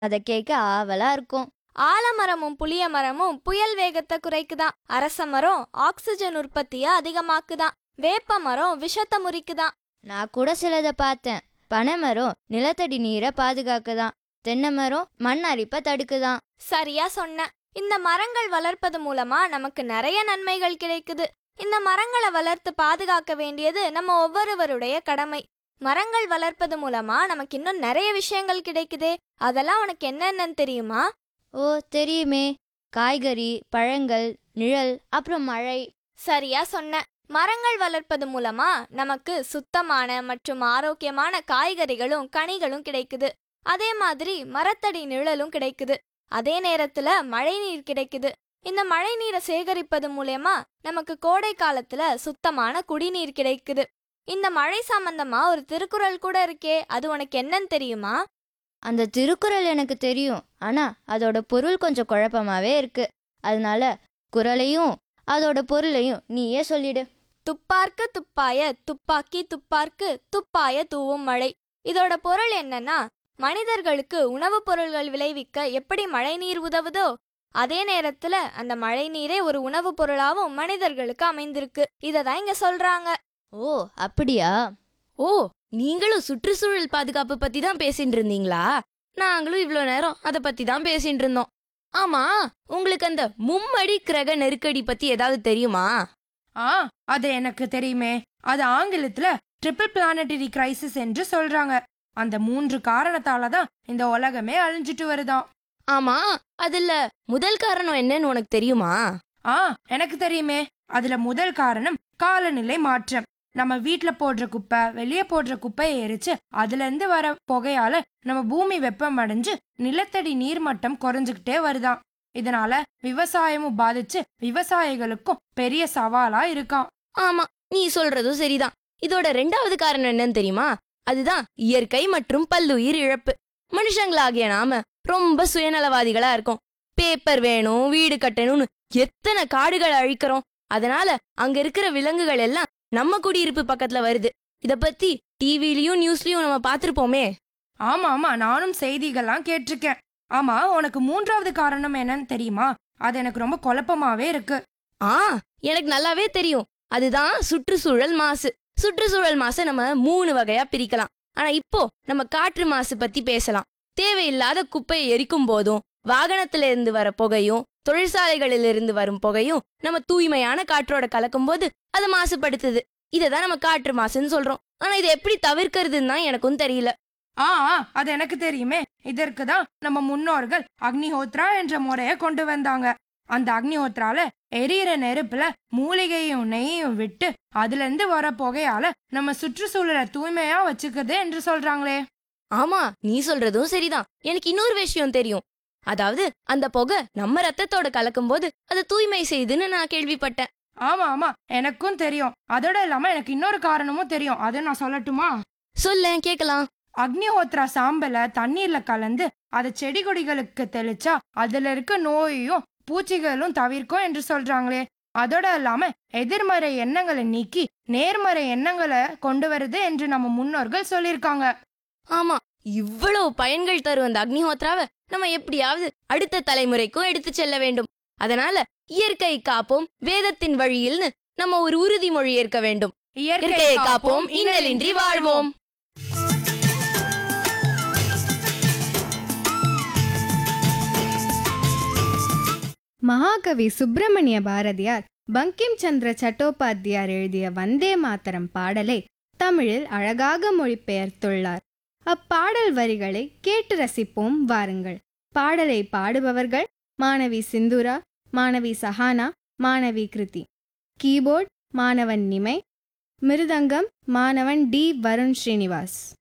அதை கேட்க ஆவலா இருக்கும் ஆலமரமும் புளிய மரமும் புயல் வேகத்தை குறைக்குதாம் அரச மரம் ஆக்சிஜன் உற்பத்தியை அதிகமாக்குதாம் வேப்ப மரம் விஷத்தை முறிக்குதாம் நான் கூட சிலதை பார்த்தேன் பனைமரம் நிலத்தடி நீரை பாதுகாக்குதாம் தென்னை மரம் மண் அரிப்பை தடுக்குதாம் சரியா சொன்ன இந்த மரங்கள் வளர்ப்பது மூலமா நமக்கு நிறைய நன்மைகள் கிடைக்குது இந்த மரங்களை வளர்த்து பாதுகாக்க வேண்டியது நம்ம ஒவ்வொருவருடைய கடமை மரங்கள் வளர்ப்பது மூலமா நமக்கு இன்னும் நிறைய விஷயங்கள் கிடைக்குதே அதெல்லாம் உனக்கு என்னென்னு தெரியுமா ஓ தெரியுமே காய்கறி பழங்கள் நிழல் அப்புறம் மழை சரியா சொன்ன மரங்கள் வளர்ப்பது மூலமா நமக்கு சுத்தமான மற்றும் ஆரோக்கியமான காய்கறிகளும் கனிகளும் கிடைக்குது அதே மாதிரி மரத்தடி நிழலும் கிடைக்குது அதே நேரத்துல மழைநீர் கிடைக்குது இந்த மழைநீரை சேகரிப்பது மூலயமா நமக்கு கோடை காலத்துல சுத்தமான குடிநீர் கிடைக்குது இந்த மழை சம்பந்தமா ஒரு திருக்குறள் கூட இருக்கே அது உனக்கு என்னன்னு தெரியுமா அந்த திருக்குறள் எனக்கு தெரியும் ஆனா அதோட பொருள் கொஞ்சம் குழப்பமாவே இருக்கு அதனால குறளையும் அதோட பொருளையும் நீயே சொல்லிடு துப்பார்க்கு துப்பாய துப்பாக்கி துப்பார்க்கு துப்பாய தூவும் மழை இதோட பொருள் என்னன்னா மனிதர்களுக்கு உணவுப் பொருள்கள் விளைவிக்க எப்படி மழைநீர் உதவுதோ அதே நேரத்துல அந்த மழைநீரே ஒரு உணவுப் பொருளாவும் மனிதர்களுக்கு அமைந்திருக்கு இதை தான் இங்க சொல்றாங்க ஓ அப்படியா ஓ நீங்களும் சுற்றுச்சூழல் பாதுகாப்பு பத்தி தான் பேசிட்டு இருந்தீங்களா நாங்களும் இவ்வளோ நேரம் அதை பத்தி தான் பேசிட்டு இருந்தோம் ஆமா உங்களுக்கு அந்த மும்மடி கிரக நெருக்கடி பத்தி ஏதாவது தெரியுமா ஆ அது எனக்கு தெரியுமே அது ஆங்கிலத்துல ட்ரிபிள் பிளானட்டரி கிரைசிஸ் என்று சொல்றாங்க அந்த மூன்று காரணத்தால தான் இந்த உலகமே அழிஞ்சிட்டு வருதாம் ஆமா அதுல முதல் காரணம் என்னன்னு உனக்கு தெரியுமா ஆ எனக்கு தெரியுமே அதுல முதல் காரணம் காலநிலை மாற்றம் நம்ம வீட்ல போடுற குப்பை வெளியே போடுற குப்பையை எரிச்சு அதுல இருந்து வர புகையால நம்ம பூமி வெப்பம் அடைஞ்சு நிலத்தடி நீர்மட்டம் குறைஞ்சுக்கிட்டே வருதாம் இதனால விவசாயமும் பாதிச்சு விவசாயிகளுக்கும் பெரிய சவாலா இருக்காம் ஆமா நீ சொல்றதும் சரிதான் இதோட ரெண்டாவது காரணம் என்னன்னு தெரியுமா அதுதான் இயற்கை மற்றும் பல்லுயிர் இழப்பு மனுஷங்களாகிய நாம ரொம்ப சுயநலவாதிகளா இருக்கோம் பேப்பர் வேணும் வீடு கட்டணும்னு எத்தனை காடுகளை அழிக்கிறோம் அதனால அங்க இருக்கிற விலங்குகள் எல்லாம் நம்ம குடியிருப்பு பக்கத்துல வருது இத பத்தி டிவிலயும் நியூஸ்லயும் நம்ம பார்த்திருப்போமே ஆமா ஆமா நானும் செய்திகள்லாம் கேட்டிருக்கேன் ஆமா உனக்கு மூன்றாவது காரணம் என்னன்னு தெரியுமா அது எனக்கு ரொம்ப குழப்பமாவே இருக்கு ஆ எனக்கு நல்லாவே தெரியும் அதுதான் சுற்றுச்சூழல் மாசு சுற்றுச்சூழல் மாசை நம்ம மூணு வகையா பிரிக்கலாம் ஆனா இப்போ நம்ம காற்று மாசு பத்தி பேசலாம் தேவையில்லாத குப்பையை எரிக்கும் போதும் வாகனத்துல இருந்து வர புகையும் தொழிற்சாலைகளில் இருந்து வரும் புகையும் நம்ம தூய்மையான காற்றோட கலக்கும் போது அது மாசுபடுத்துது இததான் நம்ம காற்று மாசுன்னு சொல்றோம் ஆனா இதை எப்படி தவிர்க்கிறதுன்னு தான் எனக்கும் தெரியல ஆ ஆ, அது எனக்கு தெரியுமே இதற்கு தான் நம்ம முன்னோர்கள் அக்னிஹோத்ரா என்ற முறைய கொண்டு வந்தாங்க அந்த அக்னிஹோத்ரால எரியிற நெருப்புல மூலிகையும் நெய்யும் விட்டு அதுல இருந்து வர புகையால நம்ம சுற்றுச்சூழலை தூய்மையா வச்சுக்குது என்று சொல்றாங்களே ஆமா நீ சொல்றதும் சரிதான் எனக்கு இன்னொரு விஷயம் தெரியும் அதாவது அந்த புகை நம்ம ரத்தத்தோட கலக்கும்போது அதை தூய்மை செய்யுதுன்னு நான் கேள்விப்பட்டேன் ஆமா ஆமா எனக்கும் தெரியும் அதோட இல்லாம எனக்கு இன்னொரு காரணமும் தெரியும் அதை நான் சொல்லட்டுமா சொல்லேன் கேக்கலாம் அக்னிஹோத்ரா சாம்பலை தண்ணீர்ல கலந்து அதை செடி கொடிகளுக்கு தெளிச்சா அதுல இருக்க நோயையும் பூச்சிகளும் தவிர்க்கும் என்று சொல்றாங்களே அதோட இல்லாம எதிர்மறை எண்ணங்களை நீக்கி நேர்மறை எண்ணங்களை கொண்டு வருது என்று நம்ம முன்னோர்கள் சொல்லியிருக்காங்க ஆமா இவ்வளவு பயன்கள் தரும் அந்த அக்னிஹோத்ராவை நம்ம எப்படியாவது அடுத்த தலைமுறைக்கும் எடுத்து செல்ல வேண்டும் அதனால இயற்கை காப்போம் வேதத்தின் வழியில்னு நம்ம ஒரு உறுதிமொழி ஏற்க வேண்டும் இயற்கையை காப்போம் இன்னலின்றி வாழ்வோம் மகாகவி சுப்பிரமணிய பாரதியார் பங்கிம் சந்திர சட்டோபாத்தியார் எழுதிய வந்தே மாதரம் பாடலை தமிழில் அழகாக மொழிபெயர்த்துள்ளார் அப்பாடல் வரிகளை கேட்டு ரசிப்போம் வாருங்கள் பாடலை பாடுபவர்கள் மாணவி சிந்துரா மாணவி சஹானா மாணவி கிருதி கீபோர்ட் மாணவன் நிமை மிருதங்கம் மாணவன் டி வருண் ஸ்ரீனிவாஸ்